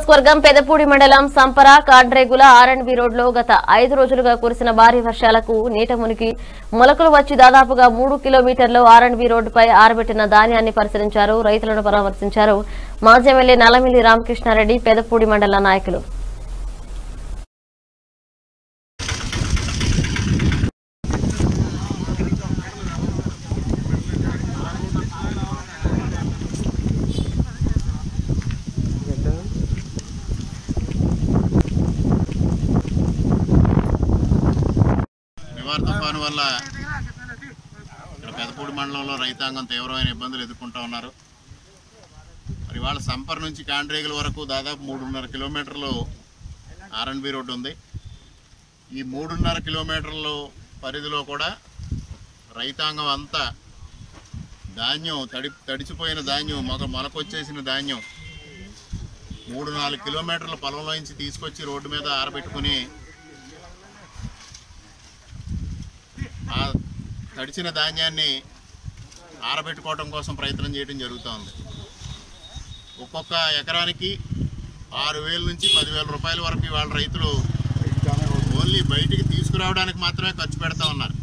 నియోజకవర్గం పెదపూడి మండలం సంపర కాండ్రేగుల ఆర్ఎండ్బి రోడ్లో గత ఐదు రోజులుగా కురిసిన భారీ వర్షాలకు నీట మునిగి మొలకలు వచ్చి దాదాపుగా మూడు కిలోమీటర్లు ఆర్ఎండ్బి రోడ్డుపై ఆరబెట్టిన ధాన్యాన్ని పరిశీలించారు రైతులను పరామర్శించారు మాజీ ఎమ్మెల్యే నల్లమిల్లి రామకృష్ణారెడ్డి పెదపూడి మండల నాయకులు నివార్ తుఫాను వల్ల ఇక్కడ పెదపూడి మండలంలో రైతాంగం తీవ్రమైన ఇబ్బందులు ఎదుర్కొంటూ ఉన్నారు మరి వాళ్ళ సంపర్ నుంచి కాండ్రేగుల వరకు దాదాపు మూడున్నర కిలోమీటర్లు ఆర్ఎన్బి రోడ్డు ఉంది ఈ మూడున్నర కిలోమీటర్లు పరిధిలో కూడా రైతాంగం అంతా ధాన్యం తడి తడిచిపోయిన ధాన్యం మొగ మొలకొచ్చేసిన ధాన్యం మూడు నాలుగు కిలోమీటర్ల పొలంలో నుంచి తీసుకొచ్చి రోడ్డు మీద ఆరబెట్టుకుని ఆ తడిచిన ధాన్యాన్ని ఆరబెట్టుకోవడం కోసం ప్రయత్నం చేయడం జరుగుతోంది ఒక్కొక్క ఎకరానికి ఆరు వేల నుంచి పదివేల రూపాయల వరకు ఇవాళ రైతులు ఓన్లీ బయటికి తీసుకురావడానికి మాత్రమే ఖర్చు పెడతా ఉన్నారు